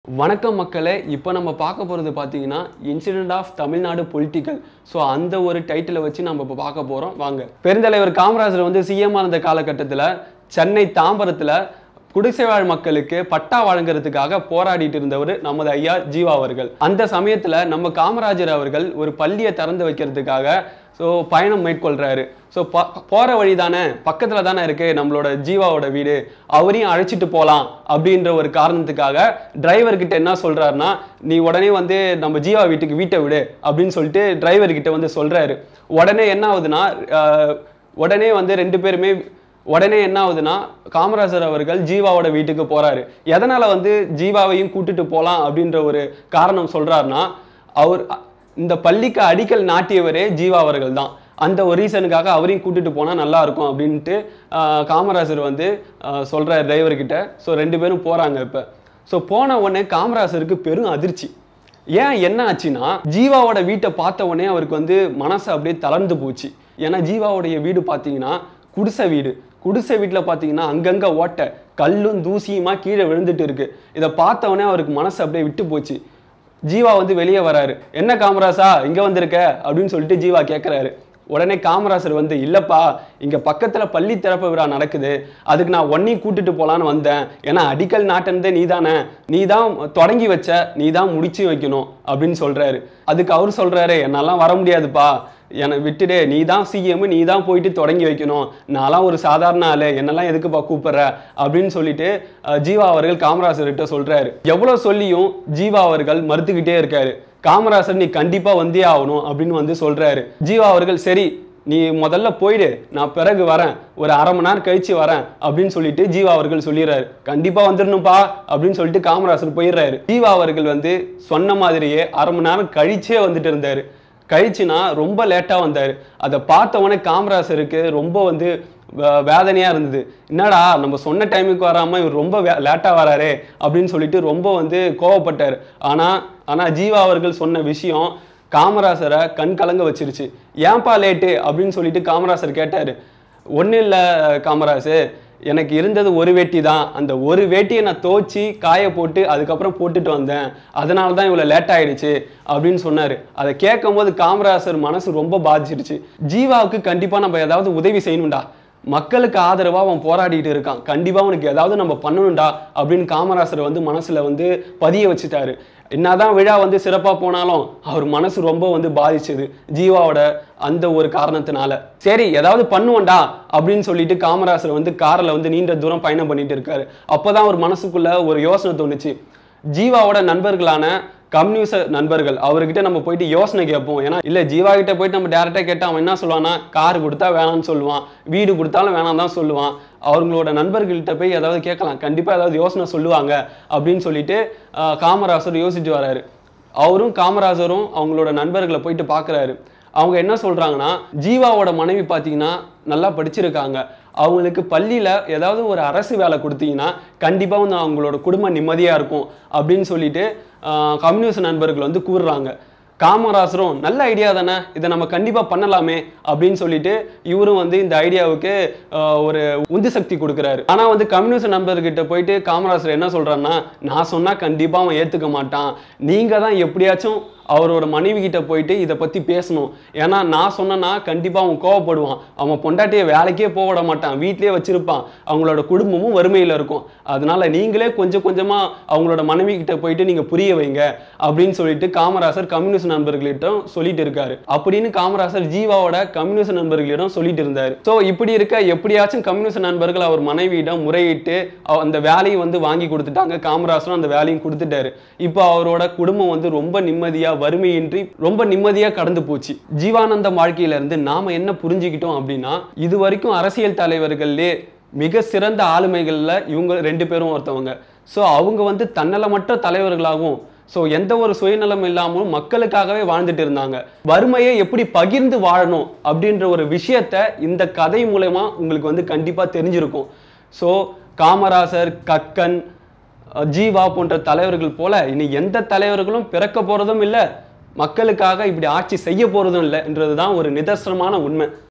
வணக்கம் மக்களே இப்போ நம்ம பார்க்க போகிறது பார்த்தீங்கன்னா incident of Tamil Nadu political so அந்த ஒரு டைட்டிலை வச்சு நம்ம இப்போ பார்க்க போகிறோம் வாங்க பெருந்தலைவர் காமராஜர் வந்து சிஎம் இருந்த காலகட்டத்தில் சென்னை தாம்பரத்தில் குடிசைவாழ் மக்களுக்கு பட்டா வழங்குறதுக்காக போராடிட்டு இருந்தவர் நமது ஐயா ஜீவா அவர்கள் அந்த சமயத்தில் நம்ம காமராஜர் அவர்கள் ஒரு பள்ளியை திறந்து வைக்கிறதுக்காக ஸோ பயணம் மேற்கொள்கிறாரு ஸோ ப போகிற வழி தானே பக்கத்தில் தானே இருக்குது நம்மளோட ஜீவாவோட வீடு அவரையும் அழைச்சிட்டு போகலாம் அப்படின்ற ஒரு காரணத்துக்காக டிரைவர்கிட்ட என்ன சொல்கிறாருன்னா நீ உடனே வந்து நம்ம ஜீவா வீட்டுக்கு வீட்டை விடு அப்படின்னு சொல்லிட்டு டிரைவர்கிட்ட வந்து சொல்கிறாரு உடனே என்ன ஆகுதுன்னா அஹ், உடனே வந்து ரெண்டு பேருமே உடனே என்ன ஆகுதுன்னா காமராஜர் அவர்கள் ஜீவாவோட வீட்டுக்கு போறாரு எதனால வந்து ஜீவாவையும் கூட்டிட்டு போலாம் அப்படின்ற ஒரு காரணம் சொல்றாருன்னா அவர் அ- இந்த பள்ளிக்கு அடிக்கல் நாட்டியவரே ஜீவா அவர்கள் தான் அந்த ஒரு ரீசனுக்காக அவரையும் கூட்டிட்டு போனா நல்லா இருக்கும் அப்படின்ட்டு ஆஹ், காமராஜர் வந்து ஆஹ், சொல்றாரு டிரைவர்கிட்ட ஸோ ரெண்டு பேரும் போறாங்க இப்ப ஸோ போன உடனே காமராஜருக்கு பெரும் அதிர்ச்சி ஏன் என்ன ஆச்சுன்னா ஜீவாவோட வீட்டை பார்த்த உடனே அவருக்கு வந்து மனசு அப்படியே தளர்ந்து போச்சு ஏன்னா ஜீவாவுடைய வீடு பார்த்தீங்கன்னா குடிசை வீடு குடிசை வீட்டில் பார்த்தீங்கன்னா அங்கங்கே ஓட்டை கல்லும் தூசியுமா கீழே விழுந்துட்டு இருக்கு இதை பார்த்த உடனே அவருக்கு மனசு அப்படியே விட்டு போச்சு ஜீவா வந்து வெளியே வராரு என்ன காமராசா இங்கே வந்திருக்க அப்படின்னு சொல்லிட்டு ஜீவா கேட்குறாரு உடனே காமராசர் வந்து இல்லப்பா இங்க பக்கத்துல பள்ளி திறப்பு விழா நடக்குது அதுக்கு நான் ஒன்னையும் கூட்டிட்டு போலான்னு வந்தேன் ஏன்னா அடிக்கல் நாட்டினதே நீ தானே நீ தான் தொடங்கி வச்ச நீ தான் முடிச்சு வைக்கணும் அப்படின்னு சொல்றாரு அதுக்கு அவர் சொல்றாரு என்னாலாம் வர முடியாதுப்பா என்னை விட்டுடு நீ தான் சிஎம் நீ தான் போயிட்டு தொடங்கி வைக்கணும் நான்லாம் ஒரு சாதாரண ஆளு என்னெல்லாம் எதுக்குப்பா கூப்பிடுற அப்படின்னு சொல்லிட்டு அஹ், ஜீவா அவர்கள் காமராசர்கிட்ட சொல்றாரு எவ்வளவு சொல்லியும் ஜீவா அவர்கள் மறுத்துக்கிட்டே இருக்காரு காமராசர் நீ கண்டிப்பா வந்தே ஆகணும் அப்படின்னு வந்து சொல்றாரு ஜீவா அவர்கள் சரி நீ முதல்ல போயிடு நான் பிறகு வரேன் ஒரு அரை மணி நேரம் கழிச்சு வரேன் அப்படின்னு சொல்லிட்டு ஜீவா அவர்கள் சொல்லிடுறாரு கண்டிப்பா வந்துடணும்ப்பா அப்படின்னு சொல்லிட்டு காமராசர் போயிடுறாரு ஜீவா அவர்கள் வந்து சொன்ன மாதிரியே அரை மணி நேரம் கழிச்சே வந்துட்டு இருந்தாரு கழிச்சுனா ரொம்ப லேட்டாக வந்தார் அதை பார்த்த உடனே காமராசருக்கு ரொம்ப வந்து வே- வேதனையா இருந்தது என்னடா நம்ம சொன்ன டைமுக்கு வராம இவர் ரொம்ப லேட்டாக வராரே அப்படின்னு சொல்லிட்டு ரொம்ப வந்து கோவப்பட்டார் ஆனா ஆனா ஜீவா அவர்கள் சொன்ன விஷயம் காமராசரை கண் கலங்க வச்சிருச்சு ஏன்பா லேட்டு அப்படின்னு சொல்லிட்டு காமராசர் கேட்டாரு ஒன்றும் இல்லை காமராசு எனக்கு இருந்தது ஒரு வேட்டி தான் அந்த ஒரு வேட்டியை நான் தோச்சி காய போட்டு அதுக்கப்புறம் போட்டுட்டு வந்தேன் அதனால தான் இவ்வளோ லேட் ஆயிடுச்சு அப்படின்னு சொன்னார் அதை கேட்கும் போது காமராசர் மனசு ரொம்ப பாதிச்சிருச்சு ஜீவாவுக்கு கண்டிப்பாக நம்ம ஏதாவது உதவி செய்யணும்டா மக்களுக்கு ஆதரவாக அவன் போராடிட்டு இருக்கான் கண்டிப்பாக அவனுக்கு ஏதாவது நம்ம பண்ணணும்டா அப்படின்னு காமராசர் வந்து மனசில் வந்து பதிய வச்சுட்டாரு என்னதான் விழா வந்து சிறப்பாக போனாலும் அவர் மனசு ரொம்ப வந்து பாதிச்சது ஜீவாவோட அந்த ஒரு காரணத்தினால சரி ஏதாவது பண்ணுவோம்டா அப்படின்னு சொல்லிட்டு காமராசர் வந்து காரில் வந்து நீண்ட தூரம் பயணம் பண்ணிட்டு இருக்காரு அப்போதான் அவர் மனசுக்குள்ள ஒரு யோசனை தோணுச்சு ஜீவாவோட நண்பர்களான கம்யூனிச நண்பர்கள் அவர்கிட்ட நம்ம போயிட்டு யோசனை கேட்போம் ஏன்னா இல்ல ஜீவா கிட்ட போயிட்டு நம்ம டேரக்டா கேட்டா அவன் என்ன சொல்லுவான்னா கார் கொடுத்தா வேணாம்னு சொல்லுவான் வீடு கொடுத்தாலும் வேணாம் தான் சொல்லுவான் அவங்களோட நண்பர்கள்ட்ட போய் ஏதாவது கேட்கலாம் கண்டிப்பா ஏதாவது யோசனை சொல்லுவாங்க அப்படின்னு சொல்லிட்டு ஆஹ், காமராசர் யோசிச்சு வராரு அவரும் காமராஜரும் அவங்களோட நண்பர்களை போயிட்டு பார்க்குறாரு அவங்க என்ன சொல்றாங்கன்னா ஜீவாவோட மனைவி பார்த்தீங்கன்னா நல்லா படிச்சிருக்காங்க அவங்களுக்கு பள்ளியில் ஏதாவது ஒரு அரசு வேலை கொடுத்தீங்கன்னா கண்டிப்பாக வந்து அவங்களோட குடும்பம் நிம்மதியாக இருக்கும் அப்படின்னு சொல்லிட்டு ஆஹ், கம்யூனிஸ்ட் நண்பர்கள் வந்து கூறுறாங்க காமராசரும் நல்ல ஐடியா தானே இதை நம்ம கண்டிப்பாக பண்ணலாமே அப்படின்னு சொல்லிட்டு இவரும் வந்து இந்த ஐடியாவுக்கு ஆஹ், ஒரு உந்து சக்தி கொடுக்குறாரு ஆனால் வந்து கம்யூனிஸ்ட் நண்பர்கிட்ட போயிட்டு காமராசர் என்ன சொல்றாருன்னா நான் சொன்னால் கண்டிப்பாக அவன் ஏற்றுக்க மாட்டான் நீங்கள் தான் எப்படியாச்சும் அவரோட மனைவி கிட்ட போயிட்டு இதை பற்றி பேசணும் ஏன்னா நான் சொன்னேன்னா கண்டிப்பாக அவன் கோவப்படுவான் அவன் பொண்டாட்டியை வேலைக்கே போக விட மாட்டான் வீட்லயே வச்சிருப்பான் அவங்களோட குடும்பமும் வறுமையில் இருக்கும் அதனால நீங்களே கொஞ்சம் கொஞ்சமாக அவங்களோட மனைவி கிட்ட போயிட்டு நீங்கள் புரிய வைங்க அப்படின்னு சொல்லிட்டு காமராசர் கம்யூனிஸ்ட் நண்பர்களிடம் சொல்லிட்டு இருக்காரு அப்படின்னு காமராசர் ஜீவாவோட கம்யூனிஸ்ட் நண்பர்களிடம் சொல்லிட்டு இருந்தாரு ஸோ இப்படி இருக்க எப்படியாச்சும் கம்யூனிஸ்ட் நண்பர்கள் அவர் மனைவியிடம் முறையிட்டு அவ- அந்த வேலையை வந்து வாங்கி கொடுத்துட்டாங்க காமராசரும் அந்த வேலையும் கொடுத்துட்டாரு இப்போ அவரோட குடும்பம் வந்து ரொம்ப நிம்மதியா வறுமையின்றி ரொம்ப நிம்மதியா கடந்து போச்சு ஜீவானந்தம் வாழ்க்கையில இருந்து நாம என்ன புரிஞ்சுக்கிட்டோம் அப்படின்னா இது வரைக்கும் அரசியல் தலைவர்கள்லே மிக சிறந்த ஆளுமைகள்ல இவங்க ரெண்டு பேரும் ஒருத்தவங்க ஸோ அவங்க வந்து தன்னலமற்ற தலைவர்களாகவும் ஸோ எந்த ஒரு சுயநலம் இல்லாமலும் மக்களுக்காகவே வாழ்ந்துட்டு இருந்தாங்க வறுமையை எப்படி பகிர்ந்து வாழணும் அப்படின்ற ஒரு விஷயத்த இந்த கதை மூலயமா உங்களுக்கு வந்து கண்டிப்பா தெரிஞ்சிருக்கும் ஸோ காமராசர் கக்கன் அஹ், ஜீவா போன்ற தலைவர்கள் போல இனி எந்த தலைவர்களும் பிறக்க போறதும் இல்லை மக்களுக்காக இப்படி ஆட்சி செய்ய போறதும் இல்லை என்றதுதான் ஒரு நிதர்சனமான உண்மை